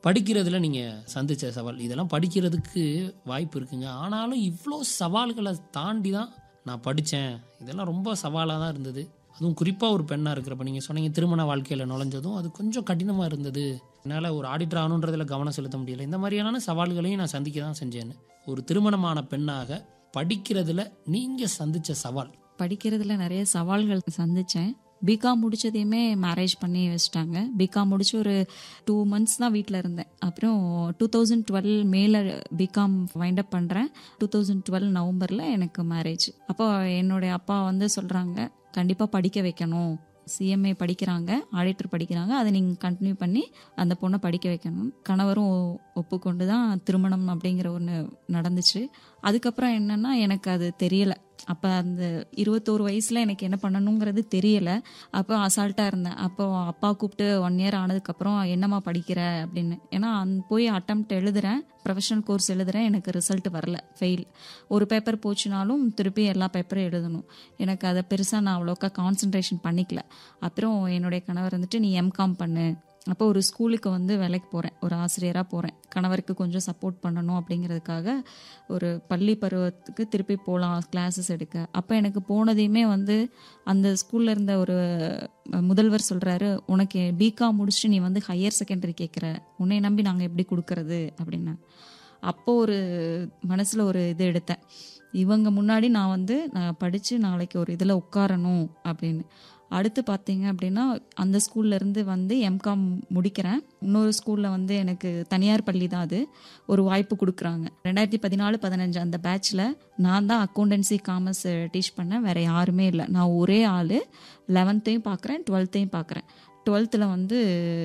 படிக்கிறதுல நீங்கள் சந்திச்ச சவால் இதெல்லாம் படிக்கிறதுக்கு வாய்ப்பு இருக்குங்க ஆனாலும் இவ்வளோ சவால்களை தாண்டி தான் நான் படித்தேன் இதெல்லாம் ரொம்ப சவாலாக தான் இருந்தது அதுவும் குறிப்பாக ஒரு பெண்ணாக இருக்கிறப்ப நீங்கள் சொன்னீங்க திருமண வாழ்க்கையில் நுழைஞ்சதும் அது கொஞ்சம் கடினமாக இருந்தது என்னால் ஒரு ஆடிட்டர் ஆகணுன்றதில் கவனம் செலுத்த முடியல இந்த மாதிரியான சவால்களையும் நான் சந்திக்க தான் செஞ்சேன்னு ஒரு திருமணமான பெண்ணாக படிக்கிறதுல நீங்கள் சந்திச்ச சவால் படிக்கிறதுல நிறைய சவால்கள் சந்திச்சேன் பிகாம் முடிச்சதையுமே மேரேஜ் பண்ணி வச்சுட்டாங்க பிகாம் முடிச்சு ஒரு டூ மந்த்ஸ் தான் வீட்டில் இருந்தேன் அப்புறம் டூ தௌசண்ட் டுவெல் மேலே பிகாம் வைண்ட் அப் பண்ணுறேன் டூ தௌசண்ட் டுவெல் நவம்பரில் எனக்கு மேரேஜ் அப்போ என்னுடைய அப்பா வந்து சொல்கிறாங்க கண்டிப்பாக படிக்க வைக்கணும் சிஎம்ஏ படிக்கிறாங்க ஆடிட்டர் படிக்கிறாங்க அதை நீங்கள் கண்டினியூ பண்ணி அந்த பொண்ணை படிக்க வைக்கணும் கணவரும் ஒ- ஒப்புக்கொண்டு தான் திருமணம் அப்படிங்கிற ஒன்று நடந்துச்சு அதுக்கப்புறம் என்னன்னா எனக்கு அது தெரியல அப்போ அந்த இருபத்தோரு வயசில் எனக்கு என்ன பண்ணணுங்கிறது தெரியல அப்போ அசால்ட்டாக இருந்தேன் அப்போ அப்பா கூப்பிட்டு ஒன் இயர் ஆனதுக்கப்புறம் என்னம்மா படிக்கிற அப்படின்னு ஏன்னா அந் போய் அட்டம்ப்ட் எழுதுறேன் ப்ரொஃபஷனல் கோர்ஸ் எழுதுறேன் எனக்கு ரிசல்ட் வரல ஃபெயில் ஒரு பேப்பர் போச்சுனாலும் திருப்பி எல்லா பேப்பரும் எழுதணும் எனக்கு அதை பெருசாக நான் அவ்வளோக்கா கான்சென்ட்ரேஷன் பண்ணிக்கல அப்புறம் என்னுடைய கணவர் வந்துட்டு நீ எம்காம் பண்ணு அப்போ ஒரு ஸ்கூலுக்கு வந்து வேலைக்கு போகிறேன் ஒரு ஆசிரியராக போகிறேன் கணவருக்கு கொஞ்சம் சப்போர்ட் பண்ணணும் அப்படிங்கிறதுக்காக ஒரு பள்ளி பருவத்துக்கு திருப்பி போகலாம் கிளாஸஸ் எடுக்க அப்போ எனக்கு போனதையுமே வந்து அந்த ஸ்கூலில் இருந்த ஒரு முதல்வர் சொல்கிறாரு உனக்கு பிகாம் முடிச்சுட்டு நீ வந்து ஹையர் செகண்டரி கேட்குற உன்னை நம்பி நாங்கள் எப்படி கொடுக்கறது அப்படின்னு அப்போ ஒரு மனசில் ஒரு இது எடுத்தேன் இவங்க முன்னாடி நான் வந்து நான் படித்து நாளைக்கு ஒரு இதில் உட்காரணும் அப்படின்னு அடுத்து பார்த்தீங்க அப்படின்னா அந்த ஸ்கூல்ல இருந்து வந்து எம்காம் முடிக்கிறேன் இன்னொரு ஸ்கூலில் வந்து எனக்கு தனியார் பள்ளி தான் அது ஒரு வாய்ப்பு கொடுக்குறாங்க ரெண்டாயிரத்தி பதினாலு பதினஞ்சு அந்த பேட்ச்சில் நான் தான் அக்கௌண்டன்சி காமர்ஸ் டீச் பண்ணேன் வேற யாருமே இல்லை நான் ஒரே ஆள் லெவன்த்தையும் பார்க்குறேன் டுவெல்த்தையும் பார்க்குறேன் டுவெல்த்தில் வந்து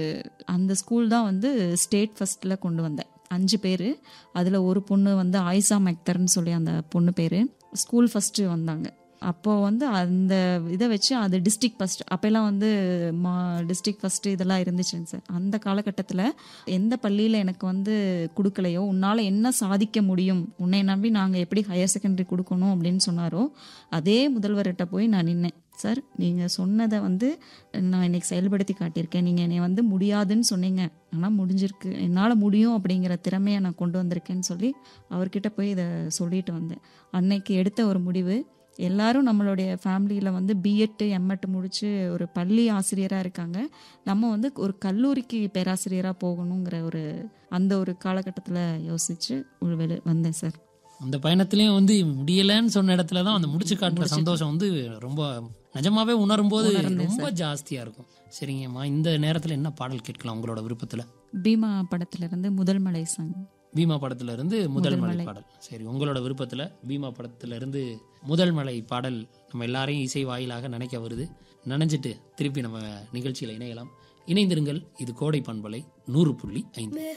அந்த ஸ்கூல் தான் வந்து ஸ்டேட் ஃபஸ்ட்டில் கொண்டு வந்தேன் அஞ்சு பேர் அதில் ஒரு பொண்ணு வந்து ஆயிஷா மெக்தர்னு சொல்லி அந்த பொண்ணு பேர் ஸ்கூல் ஃபஸ்ட்டு வந்தாங்க அப்போ வந்து அந்த இதை வச்சு அது டிஸ்ட்ரிக்ட் ஃபஸ்ட் அப்போல்லாம் வந்து மா டிஸ்ட்ரிக்ட் ஃபஸ்ட்டு இதெல்லாம் இருந்துச்சுங்க சார் அந்த காலகட்டத்தில் எந்த பள்ளியில் எனக்கு வந்து கொடுக்கலையோ உன்னால் என்ன சாதிக்க முடியும் உன்னை நம்பி நாங்கள் எப்படி ஹையர் செகண்டரி கொடுக்கணும் அப்படின்னு சொன்னாரோ அதே முதல்வர்கிட்ட போய் நான் நின்னேன் சார் நீங்கள் சொன்னதை வந்து நான் இன்னைக்கு செயல்படுத்தி காட்டியிருக்கேன் நீங்கள் என்னை வந்து முடியாதுன்னு சொன்னீங்க ஆனால் முடிஞ்சிருக்கு என்னால் முடியும் அப்படிங்கிற திறமையை நான் கொண்டு வந்திருக்கேன்னு சொல்லி அவர்கிட்ட போய் இதை சொல்லிட்டு வந்தேன் அன்னைக்கு எடுத்த ஒரு முடிவு எல்லாரும் நம்மளுடைய ஃபேமிலியில் வந்து பிஎட் எம்எட் முடிச்சு ஒரு பள்ளி ஆசிரியராக இருக்காங்க நம்ம வந்து ஒரு கல்லூரிக்கு பேராசிரியராக போகணுங்கிற ஒரு அந்த ஒரு காலகட்டத்தில் யோசிச்சு ஒரு வெளி வந்தேன் சார் அந்த பயணத்திலையும் வந்து முடியலன்னு சொன்ன இடத்துல தான் அந்த முடிச்சு காட்டுற சந்தோஷம் வந்து ரொம்ப நிஜமாவே உணரும் போது ரொம்ப ஜாஸ்தியா இருக்கும் சரிங்கம்மா இந்த நேரத்துல என்ன பாடல் கேட்கலாம் உங்களோட விருப்பத்துல பீமா படத்துலேருந்து முதல் மலை சாங் பீமா படத்துல இருந்து முதல் மலை பாடல் சரி உங்களோட விருப்பத்துல பீமா படத்துல இருந்து முதல் மலை பாடல் நம்ம எல்லாரையும் இசை வாயிலாக நினைக்க வருது நினைஞ்சிட்டு திருப்பி நம்ம நிகழ்ச்சியில இணையலாம் இணைந்திருங்கள் இது கோடை பண்பலை நூறு புள்ளி ஐந்து